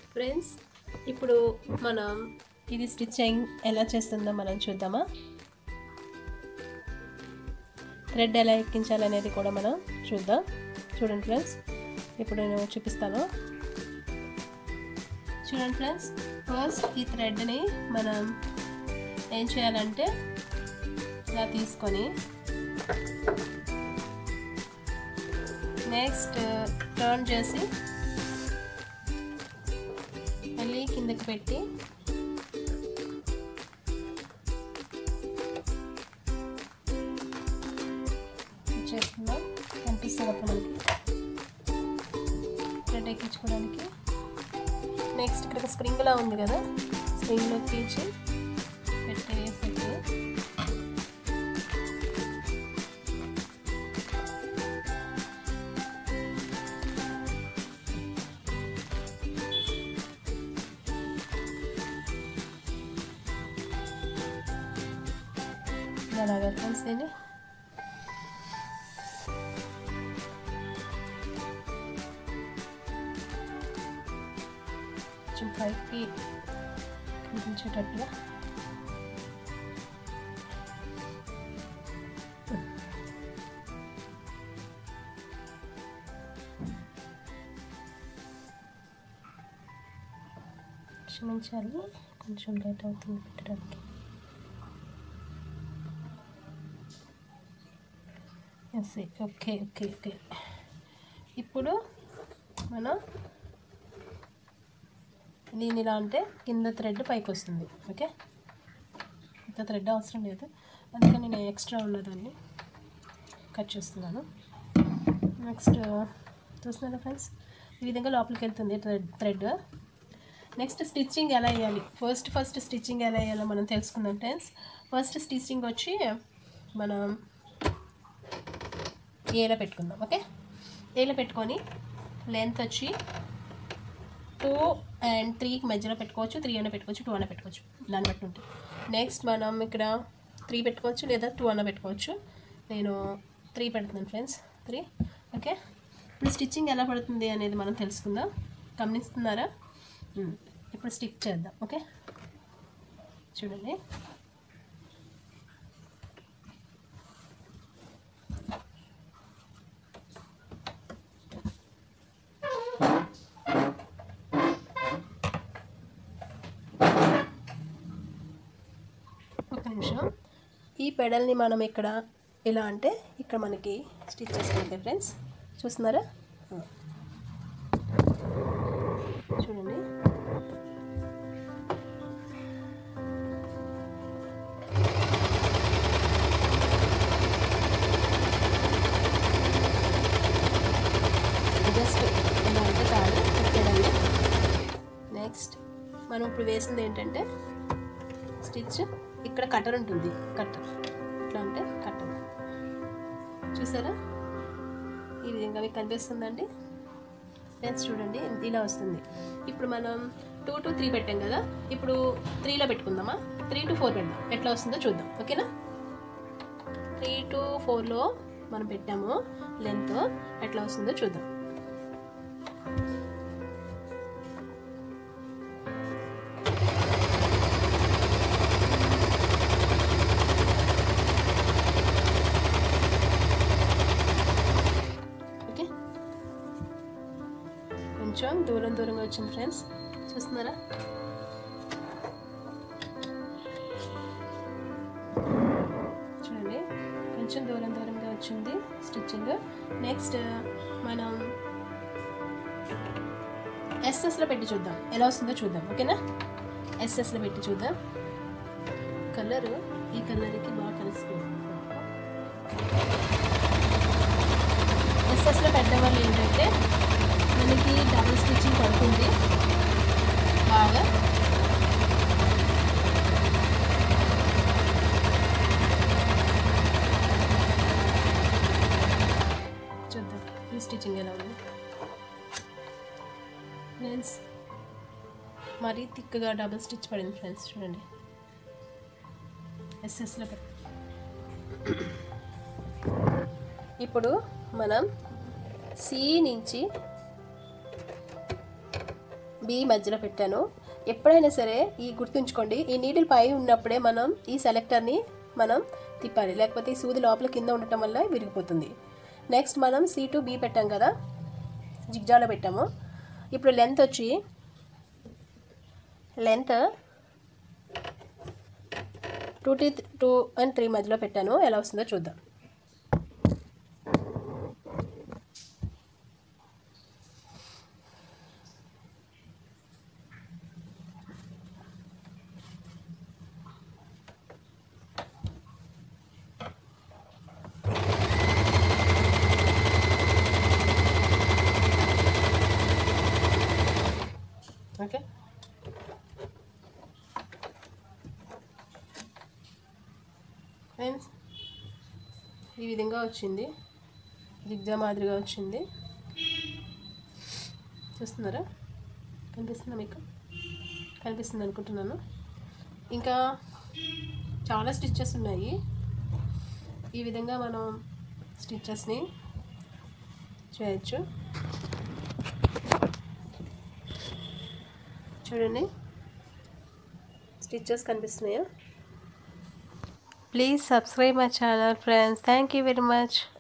Friends ఇప్పుడు మనం ఇది స్టిచ్చింగ్ ఎలా చేస్తుందో మనం చూద్దామా థ్రెడ్ ఎలా ఎక్కించాలనేది కూడా మనం చూద్దాం చూడండి ఫ్రెండ్స్ ఇప్పుడు నేను చూపిస్తాను చూడండి ఫ్రెండ్స్ ఫస్ట్ ఈ థ్రెడ్ని మనం ఏం చేయాలంటే ఇలా తీసుకొని నెక్స్ట్ టర్న్ చేసి మళ్ళీ కిందకి పెట్టి చేస్తున్నాం కనిపిస్తుంది అప్పుడు మనకి థ్రెడ్ ఎక్కించుకోవడానికి నెక్స్ట్ ఇక్కడ స్ప్రింగ్లా ఉంది కదా స్ప్రింగ్లో తీసి పెట్టి పెట్టి అలాగా ఫ్రెండ్స్ దీన్ని కొంచెం పైకి కనిపించేటట్టుగా క్షమించాలి కొంచెం లేట్ అవుతుంది పెట్టడానికి ఎస్ ఓకే ఓకే ఓకే ఇప్పుడు మనం దీని ఇలా అంటే కింద థ్రెడ్ పైకి వస్తుంది ఓకే ఇంత థ్రెడ్ అవసరం లేదు అందుకని నేను ఎక్స్ట్రా ఉన్నదాన్ని కట్ చేస్తున్నాను నెక్స్ట్ చూస్తున్నారా ఫ్రెండ్స్ ఈ విధంగా లోపలికి వెళ్తుంది థ్రెడ్ థ్రెడ్ నెక్స్ట్ స్టిచ్చింగ్ ఎలా వేయాలి ఫస్ట్ ఫస్ట్ స్టిచ్చింగ్ ఎలా వేయాలో మనం తెలుసుకుందాం ఫ్రెండ్స్ ఫస్ట్ స్టిచ్చింగ్ వచ్చి మనం ఏలో పెట్టుకుందాం ఓకే ఏలో పెట్టుకొని లెంత్ వచ్చి టూ అండ్ త్రీకి మధ్యలో పెట్టుకోవచ్చు త్రీ అన్న పెట్టుకోవచ్చు టూ అన్న పెట్టుకోవచ్చు దాన్ని బట్టి ఉంటుంది నెక్స్ట్ మనం ఇక్కడ త్రీ పెట్టుకోవచ్చు లేదా టూ అన్న పెట్టుకోవచ్చు నేను త్రీ పెడుతున్నాను ఫ్రెండ్స్ త్రీ ఓకే ఇప్పుడు స్టిచ్చింగ్ ఎలా పడుతుంది అనేది మనం తెలుసుకుందాం గమనిస్తున్నారా ఉమ్, ఇప్పుడు స్టిచ్ చేద్దాం ఓకే చూడండి ఒక నిమిషం ఈ పెడల్ని మనం ఇక్కడ ఎలా అంటే ఇక్కడ మనకి స్టిచ్ చేసుకుంటే ఫ్రెండ్స్ చూస్తున్నారా ఆ. చూడండి జస్ట్ ఎలా అంటే చాలు పెట్టేదండి నెక్స్ట్ మనం ఇప్పుడు వేసింది ఏంటంటే స్టిచ్ ఇక్కడ కట్టర్ ఉంటుంది కట్టర్ ఇట్లా అంటే కట్టర్ చూసారా ఈ విధంగా మీకు కనిపిస్తుందండి నెక్స్ట్ చూడండి ఇలా వస్తుంది ఇప్పుడు మనం టూ టు త్రీ పెట్టాం కదా ఇప్పుడు త్రీలో పెట్టుకుందామా త్రీ టు ఫోర్ పెడదాం ఎట్లా వస్తుందో చూద్దాం ఓకేనా త్రీ టు ఫోర్లో మనం పెట్టాము లెంత్ ఎట్లా వస్తుందో చూద్దాం ఓకే కొంచెం దూరం దూరంగా వచ్చింది ఫ్రెండ్స్ చూస్తున్నారా చూడండి కొంచెం దూరం దూరంగా వచ్చింది స్టిచ్చింగ్ నెక్స్ట్ మనం ఎస్ఎస్లో పెట్టి చూద్దాం ఎలా వస్తుందో చూద్దాం ఓకేనా ఎస్ఎస్లో పెట్టి చూద్దాం కలర్ ఈ కలర్కి బాగా కలుస్తుంది ఎస్ఎస్లో పెట్టడం వల్ల ఏంటంటే మనకి డబుల్ స్టిచ్చింగ్ పడుతుంది బాగా చూద్దాం ఈ స్టిచ్చింగ్ ఎలా ఉంది ఫ్రెండ్స్ మరీ థిక్గా డబుల్ స్టిచ్ పడింది ఫ్రెండ్స్ చూడండి ఎస్ఎస్లో పెట్టి ఇప్పుడు మనం సి నుంచి బి మధ్యలో పెట్టాను ఎప్పుడైనా సరే ఈ గుర్తుంచుకోండి ఈ నీడిల్ పై ఉన్నప్పుడే మనం ఈ సెలెక్టర్ని మనం తిప్పాలి లేకపోతే ఈ సూది లోపల కింద ఉండటం వల్ల విరిగిపోతుంది నెక్స్ట్ మనం సి టు బి పెట్టాం కదా జిగ్జాలో పెట్టాము ఇప్పుడు లెంత్ వచ్చి length two T two and three మధ్యలో పెట్టాను ఎలా వస్తుందో చూద్దాం ఓకే ఫ్రెండ్స్ ఈ విధంగా వచ్చింది జిగ్జా మాదిరిగా వచ్చింది చూస్తున్నారా కనిపిస్తుందా మీకు కనిపిస్తుంది అనుకుంటున్నాను ఇంకా చాలా స్టిచ్చెస్ ఉన్నాయి ఈ విధంగా మనం స్టిచ్చెస్ని చేయొచ్చు చూడండి స్టిచ్చెస్ కనిపిస్తున్నాయా please subscribe my channel friends thank you very much